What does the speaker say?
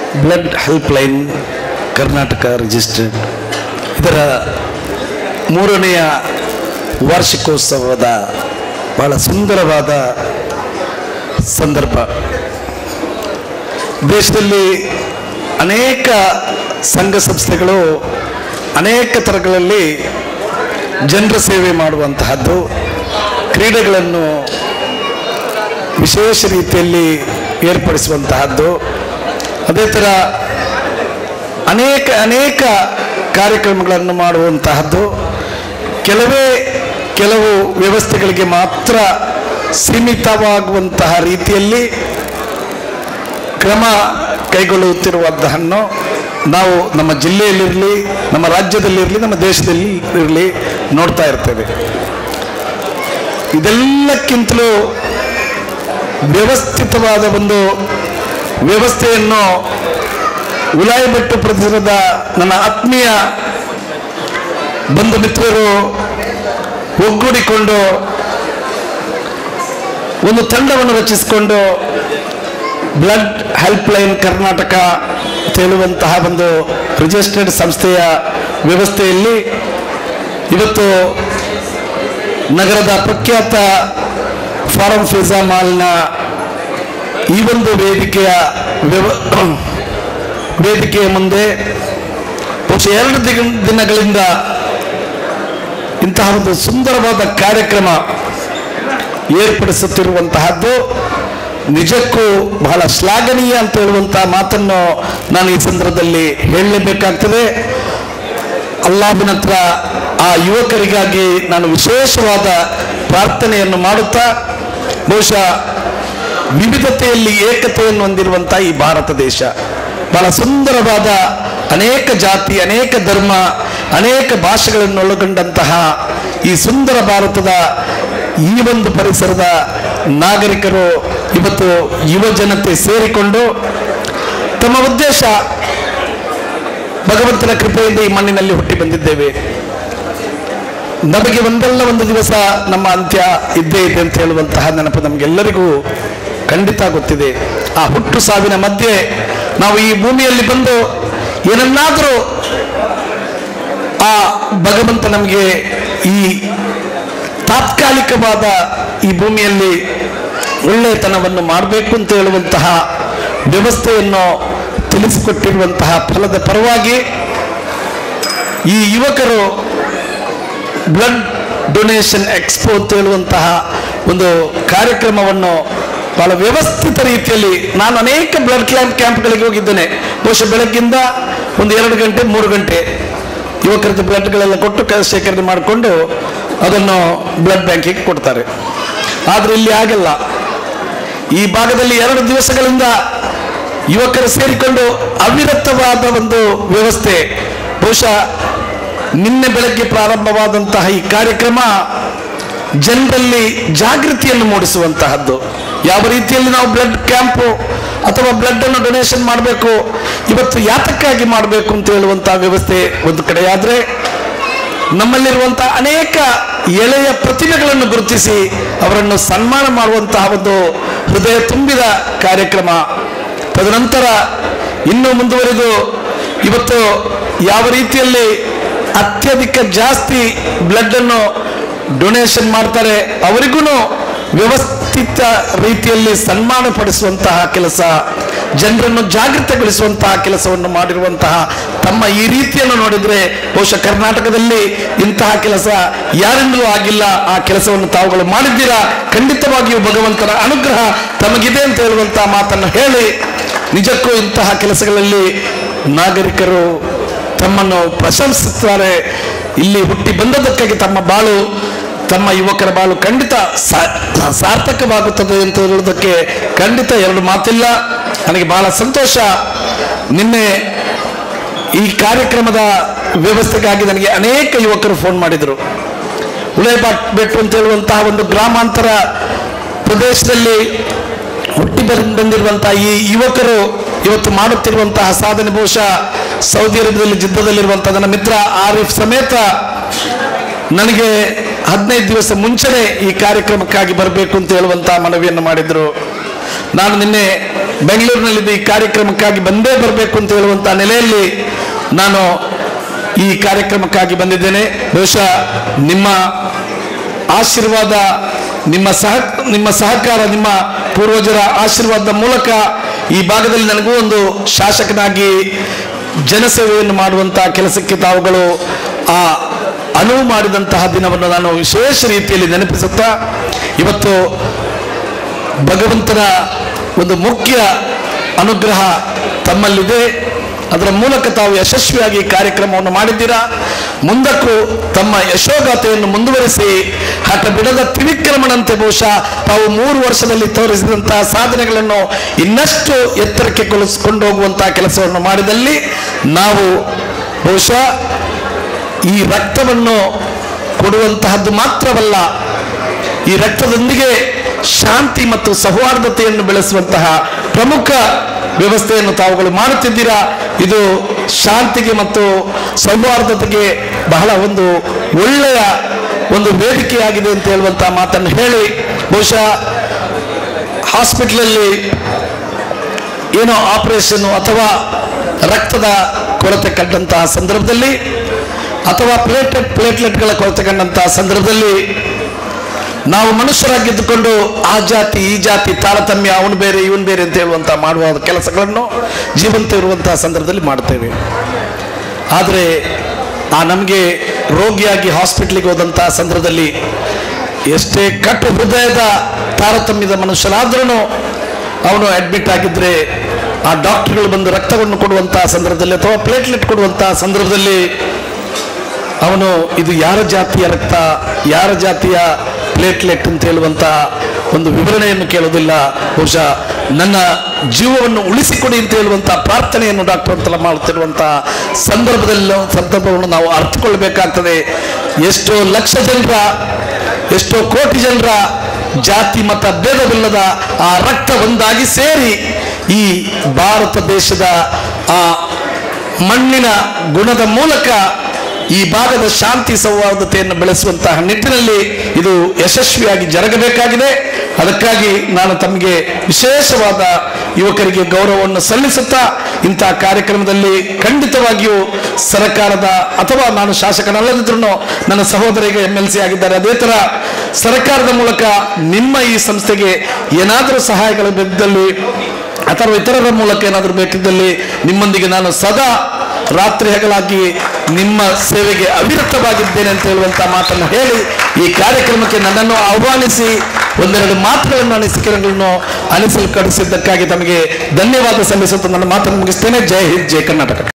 blood help line Karnataka registered ಇದರ ಮೂರನೆಯ ವಾರ್ಷಿಕೋತ್ಸವದ ಬಹಳ ಸುಂದರವಾದ ಸಂದರ್ಭ ದೇಶದಲ್ಲಿ ಅನೇಕ ಸಂಘ ಸಂಸ್ಥೆಗಳು ಅನೇಕ ಥರಗಳಲ್ಲಿ ಜನರ ಸೇವೆ ಮಾಡುವಂತಹದ್ದು ಕ್ರೀಡೆಗಳನ್ನು ವಿಶೇಷ ರೀತಿಯಲ್ಲಿ ಏರ್ಪಡಿಸುವಂತಹದ್ದು ಅದೇ ಥರ ಅನೇಕ ಅನೇಕ ಕಾರ್ಯಕ್ರಮಗಳನ್ನು ಮಾಡುವಂತಹದ್ದು ಕೆಲವೇ ಕೆಲವು ವ್ಯವಸ್ಥೆಗಳಿಗೆ ಮಾತ್ರ ಸೀಮಿತವಾಗುವಂತಹ ರೀತಿಯಲ್ಲಿ ಕ್ರಮ ಕೈಗೊಳ್ಳುತ್ತಿರುವಂತಹನ್ನು ನಾವು ನಮ್ಮ ಜಿಲ್ಲೆಯಲ್ಲಿರಲಿ ನಮ್ಮ ರಾಜ್ಯದಲ್ಲಿರಲಿ ನಮ್ಮ ದೇಶದಲ್ಲಿ ಇರಲಿ ನೋಡ್ತಾ ಇರ್ತೇವೆ ಇದೆಲ್ಲಕ್ಕಿಂತಲೂ ವ್ಯವಸ್ಥಿತವಾದ ಒಂದು ವ್ಯವಸ್ಥೆಯನ್ನು ಉಲಾಯಿಬೆಟ್ಟು ಪ್ರದೇಶದ ನನ್ನ ಆತ್ಮೀಯ ಬಂಧು ಮಿತ್ರರು ಒಗ್ಗೂಡಿಕೊಂಡು ಒಂದು ತಂಡವನ್ನು ರಚಿಸಿಕೊಂಡು ಬ್ಲಡ್ ಹೆಲ್ಪ್ ಲೈನ್ ಕರ್ನಾಟಕ ಅಂತ ಹೇಳುವಂತಹ ಒಂದು ರಿಜಿಸ್ಟರ್ಡ್ ಸಂಸ್ಥೆಯ ವ್ಯವಸ್ಥೆಯಲ್ಲಿ ಇವತ್ತು ನಗರದ ಪ್ರಖ್ಯಾತ ಫಾರಂ ಫಿಜಾ ಮಾಲ್ನ ಈ ಒಂದು ವೇದಿಕೆಯ ವ್ಯವ ವೇದಿಕೆಯ ಮುಂದೆ ಬಹುಶಃ ಎರಡು ದಿನ ದಿನಗಳಿಂದ ಇಂತಹ ಒಂದು ಸುಂದರವಾದ ಕಾರ್ಯಕ್ರಮ ಏರ್ಪಡಿಸುತ್ತಿರುವಂತಹದ್ದು ನಿಜಕ್ಕೂ ಬಹಳ ಶ್ಲಾಘನೀಯ ಅಂತ ಹೇಳುವಂತಹ ಮಾತನ್ನು ನಾನು ಈ ಸಂದರ್ಭದಲ್ಲಿ ಹೇಳಲೇಬೇಕಾಗ್ತದೆ ಅಲ್ಲಾಹನ ಹತ್ರ ಆ ಯುವಕರಿಗಾಗಿ ನಾನು ವಿಶೇಷವಾದ ಪ್ರಾರ್ಥನೆಯನ್ನು ಮಾಡುತ್ತಾ ಬಹುಶಃ ವಿವಿಧತೆಯಲ್ಲಿ ಏಕತೆಯನ್ನು ಹೊಂದಿರುವಂಥ ಈ ಭಾರತ ದೇಶ ಬಹಳ ಸುಂದರವಾದ ಅನೇಕ ಜಾತಿ ಅನೇಕ ಧರ್ಮ ಅನೇಕ ಭಾಷೆಗಳನ್ನು ಒಳಗೊಂಡಂತಹ ಈ ಸುಂದರ ಭಾರತದ ಈ ಒಂದು ಪರಿಸರದ ನಾಗರಿಕರು ಇವತ್ತು ಯುವ ಜನತೆ ಸೇರಿಕೊಂಡು ತಮ್ಮ ಉದ್ದೇಶ ಭಗವಂತನ ಕೃಪೆಯಿಂದ ಈ ಮಣ್ಣಿನಲ್ಲಿ ಹುಟ್ಟಿ ಬಂದಿದ್ದೇವೆ ನಮಗೆ ಒಂದಲ್ಲ ಒಂದು ದಿವಸ ನಮ್ಮ ಅಂತ್ಯ ಇದ್ದೇ ಇದೆ ಅಂತ ಹೇಳುವಂತಹ ನೆನಪು ನಮಗೆಲ್ಲರಿಗೂ ಖಂಡಿತ ಗೊತ್ತಿದೆ ಆ ಹುಟ್ಟು ಸಾವಿನ ಮಧ್ಯೆ ನಾವು ಈ ಭೂಮಿಯಲ್ಲಿ ಬಂದು ಏನನ್ನಾದರೂ ಆ ಭಗವಂತ ನಮಗೆ ಈ ತಾತ್ಕಾಲಿಕವಾದ ಈ ಭೂಮಿಯಲ್ಲಿ ಒಳ್ಳೆಯತನವನ್ನು ಮಾಡಬೇಕು ಅಂತ ಹೇಳುವಂತಹ ವ್ಯವಸ್ಥೆಯನ್ನು ತಿಳಿಸಿಕೊಟ್ಟಿರುವಂತಹ ಫಲದ ಪರವಾಗಿ ಈ ಯುವಕರು ಬ್ಲಡ್ ಡೊನೇಷನ್ ಎಕ್ಸ್ಪೋ ಅಂತ ಹೇಳುವಂತಹ ಒಂದು ಕಾರ್ಯಕ್ರಮವನ್ನು ಬಹಳ ವ್ಯವಸ್ಥಿತ ರೀತಿಯಲ್ಲಿ ನಾನು ಅನೇಕ ಬ್ಲಡ್ ಕ್ಯಾಂಪ್ ಕ್ಯಾಂಪ್ಗಳಿಗೆ ಹೋಗಿದ್ದೇನೆ ಬಹುಶಃ ಬೆಳಗ್ಗಿಂದ ಒಂದು ಎರಡು ಗಂಟೆ ಮೂರು ಗಂಟೆ ಯುವಕರದ್ದು ಬ್ಲಡ್ಗಳೆಲ್ಲ ಕೊಟ್ಟು ಕ- ಶೇಖರಣೆ ಮಾಡಿಕೊಂಡು ಅದನ್ನು ಬ್ಲಡ್ ಬ್ಯಾಂಕಿಗೆ ಕೊಡ್ತಾರೆ ಆದರೆ ಇಲ್ಲಿ ಹಾಗೆಲ್ಲ ಈ ಭಾಗದಲ್ಲಿ ಎರಡು ದಿವಸಗಳಿಂದ ಯುವಕರು ಸೇರಿಕೊಂಡು ಅವಿರತವಾದ ಒಂದು ವ್ಯವಸ್ಥೆ ಬಹುಶಃ ನಿನ್ನೆ ಬೆಳಗ್ಗೆ ಪ್ರಾರಂಭವಾದಂತಹ ಈ ಕಾರ್ಯಕ್ರಮ ಜನರಲ್ಲಿ ಜಾಗೃತಿಯನ್ನು ಮೂಡಿಸುವಂತಹದ್ದು ಯಾವ ರೀತಿಯಲ್ಲಿ ನಾವು ಬ್ಲಡ್ ಕ್ಯಾಂಪು ಅಥವಾ ಬ್ಲಡ್ ಅನ್ನು ಡೊನೇಷನ್ ಮಾಡಬೇಕು ಇವತ್ತು ಯಾತಕ್ಕಾಗಿ ಮಾಡಬೇಕು ಅಂತ ಹೇಳುವಂತಹ ವ್ಯವಸ್ಥೆ ಒಂದು ಕಡೆಯಾದರೆ ನಮ್ಮಲ್ಲಿರುವಂತಹ ಅನೇಕ ಎಳೆಯ ಪ್ರತಿಭೆಗಳನ್ನು ಗುರುತಿಸಿ ಅವರನ್ನು ಸನ್ಮಾನ ಮಾಡುವಂತಹ ಒಂದು ಹೃದಯ ತುಂಬಿದ ಕಾರ್ಯಕ್ರಮ ತದನಂತರ ಇನ್ನೂ ಮುಂದುವರೆದು ಇವತ್ತು ಯಾವ ರೀತಿಯಲ್ಲಿ ಅತ್ಯಧಿಕ ಜಾಸ್ತಿ ಬ್ಲಡ್ ಅನ್ನು ಡೊನೇಷನ್ ಮಾಡ್ತಾರೆ ಅವರಿಗೂ ವ್ಯವಸ್ಥಿತ ರೀತಿಯಲ್ಲಿ ಸನ್ಮಾನ ಪಡಿಸುವಂತಹ ಕೆಲಸ ಜನರನ್ನು ಜಾಗೃತಗೊಳಿಸುವಂತಹ ಕೆಲಸವನ್ನು ಮಾಡಿರುವಂತಹ ತಮ್ಮ ಈ ರೀತಿಯನ್ನು ನೋಡಿದರೆ ಬಹುಶಃ ಕರ್ನಾಟಕದಲ್ಲಿ ಇಂತಹ ಕೆಲಸ ಯಾರಿಂದಲೂ ಆಗಿಲ್ಲ ಆ ಕೆಲಸವನ್ನು ತಾವುಗಳು ಮಾಡಿದ್ದೀರಾ ಖಂಡಿತವಾಗಿಯೂ ಭಗವಂತನ ಅನುಗ್ರಹ ತಮಗಿದೆ ಅಂತ ಹೇಳುವಂತಹ ಮಾತನ್ನು ಹೇಳಿ ನಿಜಕ್ಕೂ ಇಂತಹ ಕೆಲಸಗಳಲ್ಲಿ ನಾಗರಿಕರು ತಮ್ಮನ್ನು ಪ್ರಶಂಸಿಸುತ್ತಾರೆ ಇಲ್ಲಿ ಹುಟ್ಟಿ ಬಂದದಕ್ಕಾಗಿ ತಮ್ಮ ಬಾಳು ತಮ್ಮ ಯುವಕರ ಬಾಳು ಖಂಡಿತ ಸಾ- ಸಾರ್ಥಕವಾಗುತ್ತದೆ ಅಂತ ಹೇಳುವುದಕ್ಕೆ ಖಂಡಿತ ಎರಡು ಮಾತಿಲ್ಲ ನನಗೆ ಬಹಳ ಸಂತೋಷ ನಿನ್ನೆ ಈ ಕಾರ್ಯಕ್ರಮದ ವ್ಯವಸ್ಥೆಗಾಗಿ ನನಗೆ ಅನೇಕ ಯುವಕರು ಫೋನ್ ಮಾಡಿದರು ಉಳೇಬಾಟ್ ಬೆಟ್ಟು ಅಂತ ಹೇಳುವಂತಹ ಒಂದು ಗ್ರಾಮಾಂತರ ಪ್ರದೇಶದಲ್ಲಿ ಹುಟ್ಟಿ ಬಂದ್- ಬಂದಿರುವಂತಹ ಈ ಯುವಕರು ಇವತ್ತು ಮಾಡುತ್ತಿರುವಂತಹ ಸಾಧನೆ ಬಹುಶಃ ಸೌದಿ ಅರೇಬಿಯಾದಲ್ಲಿ ಜಿದ್ದದಲ್ಲಿರುವಂತಹ ನನ್ನ ಮಿತ್ರ ಆರಿಫ್ ಸಮೇತ ನನಗೆ ಹದಿನೈದು ದಿವಸ ಮುಂಚೆನೆ ಈ ಕಾರ್ಯಕ್ರಮಕ್ಕಾಗಿ ಬರಬೇಕು ಅಂತ ಹೇಳುವಂತಹ ಮನವಿಯನ್ನು ಮಾಡಿದ್ರು ನಾನು ನಿನ್ನೆ ಬೆಂಗಳೂರಿನಲ್ಲಿದ್ದ ಈ ಕಾರ್ಯಕ್ರಮಕ್ಕಾಗಿ ಬಂದೇ ಬರಬೇಕು ಅಂತ ಹೇಳುವಂಥ ನೆಲೆಯಲ್ಲಿ ನಾನು ಈ ಕಾರ್ಯಕ್ರಮಕ್ಕಾಗಿ ಬಂದಿದ್ದೇನೆ ಬಹುಶಃ ನಿಮ್ಮ ಆಶೀರ್ವಾದ ನಿಮ್ಮ ಸಹ ನಿಮ್ಮ ಸಹಕಾರ ನಿಮ್ಮ ಪೂರ್ವಜರ ಆಶೀರ್ವಾದದ ಮೂಲಕ ಈ ಭಾಗದಲ್ಲಿ ನನಗೂ ಒಂದು ಶಾಸಕನಾಗಿ ಜನಸೇವೆಯನ್ನು ಮಾಡುವಂತಹ ಕೆಲಸಕ್ಕೆ ತಾವುಗಳು ಆ ಅನುವು ಮಾಡಿದಂತಹ ದಿನವನ್ನು ನಾನು ವಿಶೇಷ ರೀತಿಯಲ್ಲಿ ನೆನಪಿಸುತ್ತಾ ಇವತ್ತು ಭಗವಂತನ ಒಂದು ಮುಖ್ಯ ಅನುಗ್ರಹ ತಮ್ಮಲ್ಲಿದೆ ಅದರ ಮೂಲಕ ತಾವು ಯಶಸ್ವಿಯಾಗಿ ಈ ಕಾರ್ಯಕ್ರಮವನ್ನು ಮಾಡಿದ್ದೀರಾ ಮುಂದಕ್ಕೂ ತಮ್ಮ ಯಶೋಗಾಥೆಯನ್ನು ಮುಂದುವರಿಸಿ ಹಠ ಬಿಡದ ತ್ರಿವಿಕ್ರಮಣಂತೆ ಬಹುಶಃ ತಾವು ಮೂರು ವರ್ಷದಲ್ಲಿ ತೋರಿಸಿದಂತಹ ಸಾಧನೆಗಳನ್ನು ಇನ್ನಷ್ಟು ಎತ್ತರಕ್ಕೆ ಕೊಲಿಸಿಕೊಂಡು ಹೋಗುವಂತಹ ಕೆಲಸವನ್ನು ಮಾಡಿದಲ್ಲಿ ನಾವು ಬಹುಶಃ ಈ ರಕ್ತವನ್ನು ಕೊಡುವಂತಹದ್ದು ಮಾತ್ರವಲ್ಲ ಈ ರಕ್ತದೊಂದಿಗೆ ಶಾಂತಿ ಮತ್ತು ಸೌಹಾರ್ದತೆಯನ್ನು ಬೆಳೆಸುವಂತಹ ಪ್ರಮುಖ ವ್ಯವಸ್ಥೆಯನ್ನು ತಾವುಗಳು ಮಾಡುತ್ತಿದ್ದೀರಾ ಇದು ಶಾಂತಿಗೆ ಮತ್ತು ಸೌಹಾರ್ದತೆಗೆ ಬಹಳ ಒಂದು ಒಳ್ಳೆಯ ಒಂದು ವೇದಿಕೆಯಾಗಿದೆ ಅಂತ ಹೇಳುವಂತಹ ಮಾತನ್ನು ಹೇಳಿ ಬಹುಶಃ ಹಾಸ್ಪಿಟ್ಲಲ್ಲಿ ಏನೋ ಆಪರೇಷನ್ ಅಥವಾ ರಕ್ತದ ಕೊರತೆ ಕಂಡಂತಹ ಸಂದರ್ಭದಲ್ಲಿ ಅಥವಾ ಪ್ಲೇಟ್ಲೆಟ್ ಪ್ಲೇಟ್ಲೆಟ್ಗಳ ಕೊರತೆ ಕಂಡಂತಹ ಸಂದರ್ಭದಲ್ಲಿ ನಾವು ಮನುಷ್ಯರಾಗಿದ್ದುಕೊಂಡು ಆ ಜಾತಿ ಈ ಜಾತಿ ತಾರತಮ್ಯ ಅವನು ಬೇರೆ ಇವನು ಬೇರೆ ಅಂತ ಹೇಳುವಂತಹ ಮಾಡುವ ಕೆಲಸಗಳನ್ನು ಜೀವಂತ ಇರುವಂತಹ ಸಂದರ್ಭದಲ್ಲಿ ಮಾಡ್ತೇವೆ ಆದರೆ ಆ ನಮಗೆ ರೋಗಿಯಾಗಿ ಹಾಸ್ಪಿಟ್ಲಿಗೆ ಹೋದಂತಹ ಸಂದರ್ಭದಲ್ಲಿ ಎಷ್ಟೇ ಕಟ್ಟು ಹೃದಯದ ತಾರತಮ್ಯದ ಮನುಷ್ಯನಾದ್ರೂ ಅವನು ಅಡ್ಮಿಟ್ ಆಗಿದ್ರೆ ಆ ಡಾಕ್ಟರ್ಗಳು ಬಂದು ರಕ್ತವನ್ನು ಕೊಡುವಂತಹ ಸಂದರ್ಭದಲ್ಲಿ ಅಥವಾ ಪ್ಲೇಟ್ಲೆಟ್ ಕೊಡುವಂತಹ ಸಂದರ್ಭದಲ್ಲಿ ಅವನು ಇದು ಯಾರ ಜಾತಿಯ ರಕ್ತ ಯಾರ ಜಾತಿಯ ಪ್ಲೇಟ್ಲೆಟ್ ಅಂತ ಹೇಳುವಂತ ಒಂದು ವಿವರಣೆಯನ್ನು ಕೇಳೋದಿಲ್ಲ ಬಹುಶಃ ನನ್ನ ಜೀವವನ್ನು ಉಳಿಸಿಕೊಡಿ ಅಂತ ಹೇಳುವಂತ ಪ್ರಾರ್ಥನೆಯನ್ನು ಡಾಕ್ಟರ್ ಅಂತೆಲ್ಲ ಮಾಡುತ್ತಿರುವಂತ ಸಂದರ್ಭದಲ್ಲಿ ಸಂದರ್ಭವನ್ನು ನಾವು ಅರ್ಥಕೊಳ್ಬೇಕಾಗ್ತದೆ ಎಷ್ಟೋ ಲಕ್ಷ ಜನರ ಎಷ್ಟೋ ಕೋಟಿ ಜನರ ಜಾತಿ ಮತ ಭೇದವಿಲ್ಲದ ಆ ರಕ್ತ ಒಂದಾಗಿ ಸೇರಿ ಈ ಭಾರತ ದೇಶದ ಆ ಮಣ್ಣಿನ ಗುಣದ ಮೂಲಕ ಈ ಭಾಗದ ಶಾಂತಿ ಸೌಹಾರ್ದತೆಯನ್ನು ಬೆಳೆಸುವಂತಹ ನಿಟ್ಟಿನಲ್ಲಿ ಇದು ಯಶಸ್ವಿಯಾಗಿ ಜರುಗಬೇಕಾಗಿದೆ ಅದಕ್ಕಾಗಿ ನಾನು ತಮಗೆ ವಿಶೇಷವಾದ ಯುವಕರಿಗೆ ಗೌರವವನ್ನು ಸಲ್ಲಿಸುತ್ತಾ ಇಂತಹ ಕಾರ್ಯಕ್ರಮದಲ್ಲಿ ಖಂಡಿತವಾಗಿಯೂ ಸರ್ಕಾರದ ಅಥವಾ ನಾನು ಶಾಸಕನಲ್ಲದಿದ್ರೂ ನನ್ನ ಸಹೋದರಿಗೆ ಎಂ ಎಲ್ ಸಿ ಆಗಿದ್ದಾರೆ ಅದೇ ಥರ ಸರ್ಕಾರದ ಮೂಲಕ ನಿಮ್ಮ ಈ ಸಂಸ್ಥೆಗೆ ಏನಾದರೂ ಸಹಾಯಗಳು ಬೇಕಿದ್ದಲ್ಲಿ ಅಥವಾ ಇತರರ ಮೂಲಕ ಏನಾದರೂ ಬೇಕಿದ್ದಲ್ಲಿ ನಿಮ್ಮೊಂದಿಗೆ ನಾನು ಸದಾ ರಾತ್ರಿ ಹಗಲಾಗಿ ನಿಮ್ಮ ಸೇವೆಗೆ ಅವಿರತವಾಗಿದ್ದೇನೆ ಅಂತ ಹೇಳುವಂತ ಮಾತನ್ನು ಹೇಳಿ ಈ ಕಾರ್ಯಕ್ರಮಕ್ಕೆ ನನ್ನನ್ನು ಆಹ್ವಾನಿಸಿ ಒಂದೆರಡು ಮಾತುಗಳನ್ನು ಅನಿಸಿಕೆಗಳನ್ನು ಅನಿಸಲು ಕಡಿಸಿದ್ದಕ್ಕಾಗಿ ತಮಗೆ ಧನ್ಯವಾದ ಸಲ್ಲಿಸುತ್ತಾ ನನ್ನ ಮಾತನ್ನು ಮುಗಿಸ್ತೇನೆ ಜೈ ಹಿಂದ್ ಜೈ ಕರ್ನಾಟಕ